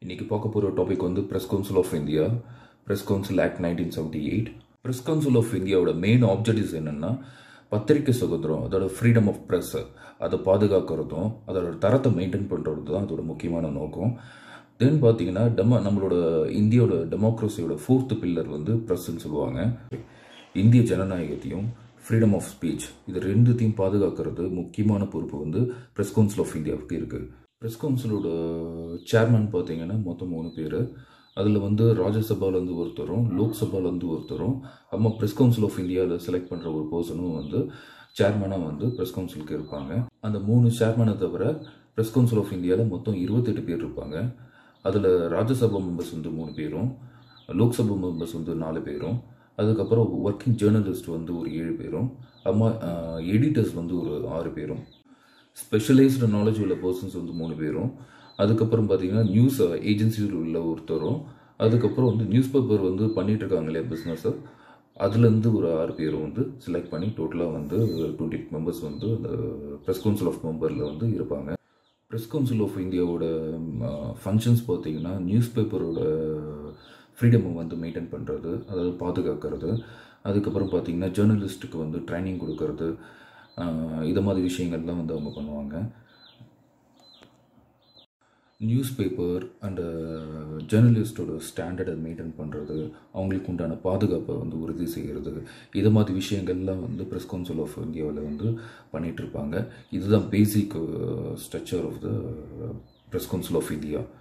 இன்னைக்கு பார்க்க போகிற டாபிக் வந்து press council of India press council act nineteen seventy eight press council of இந்தியாவோட மெயின் ஆப்ஜெக்டிவ்ஸ் என்னென்னா பத்திரிக்கை சுதந்திரம் அதோட ஃப்ரீடம் ஆஃப் ப்ரெஸ் அதை பாதுகாக்கிறதும் அதோட தரத்தை மெயின்டைன் பண்ணுறது தான் அதோட முக்கியமான நோக்கம் தென் பார்த்தீங்கன்னா டெமோ நம்மளோட இந்தியோட டெமோக்ரஸியோட ஃபோர்த்து பில்லர் வந்து ப்ரெஸ்ன்னு சொல்லுவாங்க இந்திய ஜனநாயகத்தையும் ஃப்ரீடம் ஆஃப் ஸ்பீச் இது ரெண்டுத்தையும் பாதுகாக்கிறது முக்கியமான பொறுப்பு வந்து ப்ரெஸ் கவுன்சில் ஆஃப் இந்தியாவுக்கு இருக்குது ப்ரெஸ் கவுன்சிலோட சேர்மன் பார்த்தீங்கன்னா மொத்தம் மூணு பேர் அதில் வந்து ராஜ்யசபாலேருந்து ஒருத்தரும் லோக்சபாலேருந்து ஒருத்தரும் அம்மா ப்ரெஸ் கவுன்சில் ஆஃப் இந்தியாவில் செலக்ட் பண்ணுற ஒரு பர்சனும் வந்து சேர்மனாக வந்து ப்ரெஸ் கவுன்சிலுக்கு இருப்பாங்க அந்த மூணு சேர்மனை தவிர ப்ரெஸ் கவுன்சில் ஆஃப் இந்தியாவில் மொத்தம் இருபத்தெட்டு பேர் இருப்பாங்க அதில் ராஜ்யசபா மெம்பர்ஸ் வந்து மூணு பேரும் லோக்சபா மெம்பர்ஸ் வந்து நாலு பேரும் அதுக்கப்புறம் ஒர்க்கிங் ஜேர்னலிஸ்ட் வந்து ஒரு ஏழு பேரும் அம்மா எடிட்டர்ஸ் வந்து ஒரு ஆறு பேரும் ஸ்பெஷலைஸ்டு நாலேஜ் உள்ள பர்சன்ஸ் வந்து மூணு பேரும் அதுக்கப்புறம் பார்த்தீங்கன்னா நியூஸ் ஏஜென்சியில் உள்ள ஒருத்தரும் அதுக்கப்புறம் வந்து நியூஸ் பேப்பர் வந்து பண்ணிட்டு இருக்காங்க இல்லையா பிஸ்னஸை அதுலேருந்து ஒரு ஆறு பேரும் வந்து செலக்ட் பண்ணி டோட்டலாக வந்து டுவெண்ட்டி மெம்பர்ஸ் வந்து அந்த ப்ரெஸ் கவுன்சில் ஆஃப் மெம்பரில் வந்து இருப்பாங்க ப்ரெஸ் கவுன்சில் ஆஃப் இந்தியாவோட ஃபங்க்ஷன்ஸ் பார்த்தீங்கன்னா நியூஸ் பேப்பரோட ஃப்ரீடமை வந்து மெயின்டைன் பண்ணுறது அதாவது பாதுகாக்கிறது அதுக்கப்புறம் பார்த்தீங்கன்னா ஜேர்னலிஸ்ட்டுக்கு வந்து ட்ரைனிங் கொடுக்கறது இதை மாதிரி விஷயங்கள்லாம் வந்து அவங்க பண்ணுவாங்க நியூஸ் பேப்பர் அண்டு ஜேர்னலிஸ்டோட ஸ்டாண்டர்டை மெயின்டைன் பண்ணுறது அவங்களுக்கு உண்டான பாதுகாப்பை வந்து உறுதி செய்கிறது இது மாதிரி விஷயங்கள்லாம் வந்து ப்ரெஸ் கவுன்சில் ஆஃப் இந்தியாவில் வந்து பண்ணிகிட்ருப்பாங்க இதுதான் basic structure of the press council of India